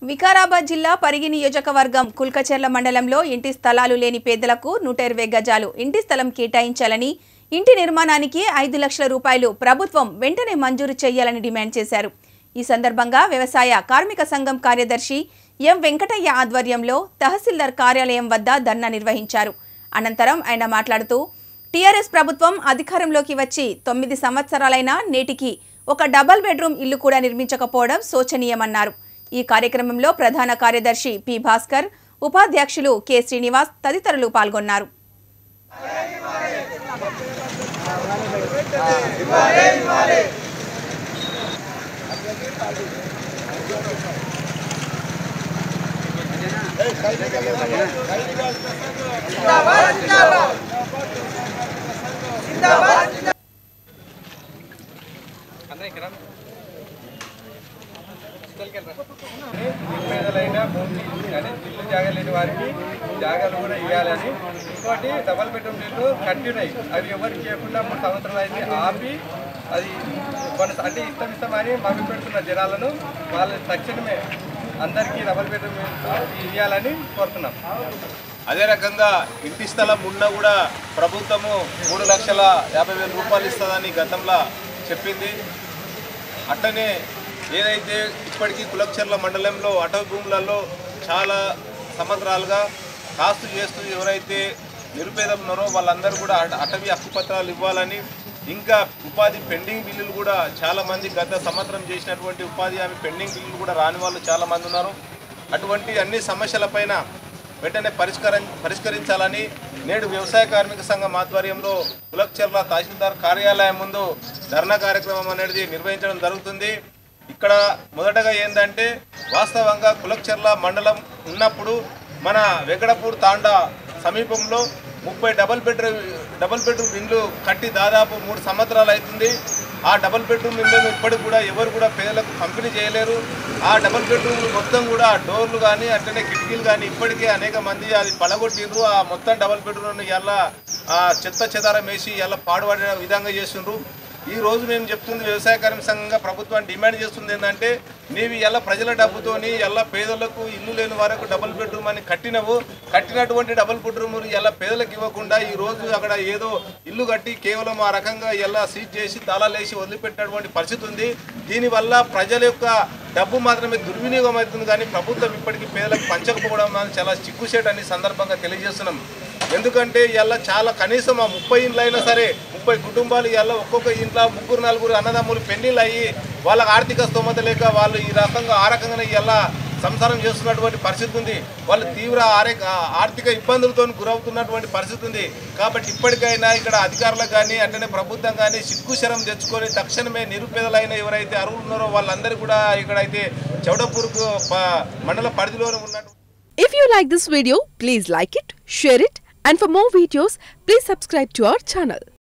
వికారాబాద్ జిల్లా పరిగి నియోజకవర్గం కుల్కచెర్ల మండలంలో ఇంటి స్థలాలు లేని పేదలకు నూట ఇరవై గజాలు ఇంటి స్థలం కేటాయించాలని ఇంటి నిర్మాణానికి ఐదు లక్షల రూపాయలు ప్రభుత్వం వెంటనే మంజూరు చేయాలని డిమాండ్ చేశారు ఈ సందర్భంగా వ్యవసాయ కార్మిక సంఘం కార్యదర్శి ఎం వెంకటయ్య ఆధ్వర్యంలో తహసీల్దార్ కార్యాలయం వద్ద ధర్నా నిర్వహించారు అనంతరం ఆయన మాట్లాడుతూ టీఆర్ఎస్ ప్రభుత్వం అధికారంలోకి వచ్చి తొమ్మిది సంవత్సరాలైనా నేటికి ఒక డబల్ బెడ్రూమ్ ఇల్లు కూడా నిర్మించకపోవడం శోచనీయమన్నారు ఈ కార్యక్రమంలో ప్రధాన కార్యదర్శి పి భాస్కర్ ఉపాధ్యక్షులు కె శ్రీనివాస్ తదితరులు పాల్గొన్నారు పేదలైన భూమి కానీ ఇల్లు జాగా లేని వారికి జాగాలు కూడా ఇవ్వాలని ఇంకోటి డబల్ బెడ్రూమ్ ఇల్లు కట్టినాయి అవి ఎవరికి చేయకుండా మూడు సంవత్సరాలు అయితే ఆపి అది మన అంటే ఇష్టం ఇష్టమని మభ్య పెడుతున్న జనాలను వాళ్ళు తక్షణమే అందరికీ డబల్ బెడ్రూమ్ ఇవ్వాలని కోరుతున్నాం అదే రకంగా ఇంటి స్థలం ఉన్నా కూడా ప్రభుత్వము మూడు లక్షల యాభై వేల రూపాయలు ఇస్తుందని గతంలో చెప్పింది అట్లనే ఏదైతే ఇప్పటికీ కులక్షర్ల మండలంలో అటవీ భూములలో చాలా సంవత్సరాలుగా కాస్తు చేస్తూ ఎవరైతే నిరుపేదలు ఉన్నారో వాళ్ళందరూ కూడా అట- అటవీ హక్కుపత్రాలు ఇవ్వాలని ఇంకా ఉపాధి పెండింగ్ బిల్లులు కూడా చాలా మంది గత సంవత్సరం చేసినటువంటి ఉపాధి హామీ పెండింగ్ బిల్లులు కూడా రాని వాళ్ళు చాలా మంది ఉన్నారు అటువంటి అన్ని సమస్యలపైన వెంటనే పరిష్కారం పరిష్కరించాలని నేడు వ్యవసాయ కార్మిక సంఘం ఆధ్వర్యంలో కులక్చర్ల తహసీల్దార్ కార్యాలయం ముందు ధర్నా కార్యక్రమం అనేది నిర్వహించడం జరుగుతుంది ఇక్కడ మొదటగా ఏంటంటే వాస్తవంగా కులక్చర్ల మండలం ఉన్నప్పుడు మన వెంకటపూర్ తాండా సమీపంలో ముప్పై డబల్ బెడ్రూమ్ డబల్ బెడ్రూమ్ ఇండ్లు కట్టి దాదాపు మూడు సంవత్సరాలు అవుతుంది ఆ డబల్ బెడ్రూమ్ ఇళ్ళను ఇప్పటికి కూడా ఎవరు కూడా పేదలకు పంపిణీ చేయలేరు ఆ డబల్ బెడ్రూమ్ మొత్తం కూడా డోర్లు కానీ అట్లనే కిటికీలు కానీ ఇప్పటికే అనేక మంది అది పడగొట్టిర్రు ఆ మొత్తం డబల్ బెడ్రూమ్ ఎలా చెత్త చెదారం వేసి ఎలా పాడుపడిన విధంగా చేస్తుండ్రు ఈ రోజు మేము చెప్తుంది వ్యవసాయ కార్మిక సంఘంగా ప్రభుత్వాన్ని డిమాండ్ చేస్తుంది ఏంటంటే నీవు ఎలా ప్రజల డబ్బుతోని ఎలా పేదలకు ఇల్లు లేని వారికి డబుల్ బెడ్రూమ్ అని కట్టినవు కట్టినటువంటి డబుల్ బెడ్రూమ్ ఎలా పేదలకు ఇవ్వకుండా ఈ రోజు అక్కడ ఏదో ఇల్లు కట్టి కేవలం ఆ రకంగా ఎలా సీజ్ చేసి తాళాలు వేసి వదిలిపెట్టినటువంటి పరిస్థితి ఉంది దీనివల్ల ప్రజల యొక్క డబ్బు మాత్రమే దుర్వినియోగం అవుతుంది కానీ ప్రభుత్వం ఇప్పటికీ పేదలకు పంచకపోవడం అనేది చాలా చిక్కుసేట్ అని సందర్భంగా తెలియజేస్తున్నాం ఎందుకంటే ఇలా చాలా కనీసం ఆ ముప్పై ఇండ్లు అయినా సరే ముప్పై కుటుంబాలు ఇలా ఒక్కొక్క ఇంట్లో ముగ్గురు నలుగురు అన్నదమ్ములు పెళ్లిళ్ళు అయ్యి వాళ్ళకి ఆర్థిక స్తోమత లేక వాళ్ళు ఈ రకంగా ఆ రకంగా ఇలా సంసారం చేస్తున్నటువంటి పరిస్థితి ఉంది వాళ్ళు తీవ్ర ఆరోగ్య ఆర్థిక ఇబ్బందులతో గురవుతున్నటువంటి పరిస్థితి ఉంది కాబట్టి ఇప్పటికైనా ఇక్కడ అధికారులకు కానీ అట్లనే ప్రభుత్వం కానీ సిగ్గుశరం తెచ్చుకొని తక్షణమే నిరుపేదలైన ఎవరైతే అర్హులు ఉన్నారో వాళ్ళందరూ కూడా ఇక్కడైతే చౌడపూర్కు ప- మండల పరిధిలోనే ఉన్నట్టు If you like this video, please like it, share it, and for more videos, please subscribe to our channel.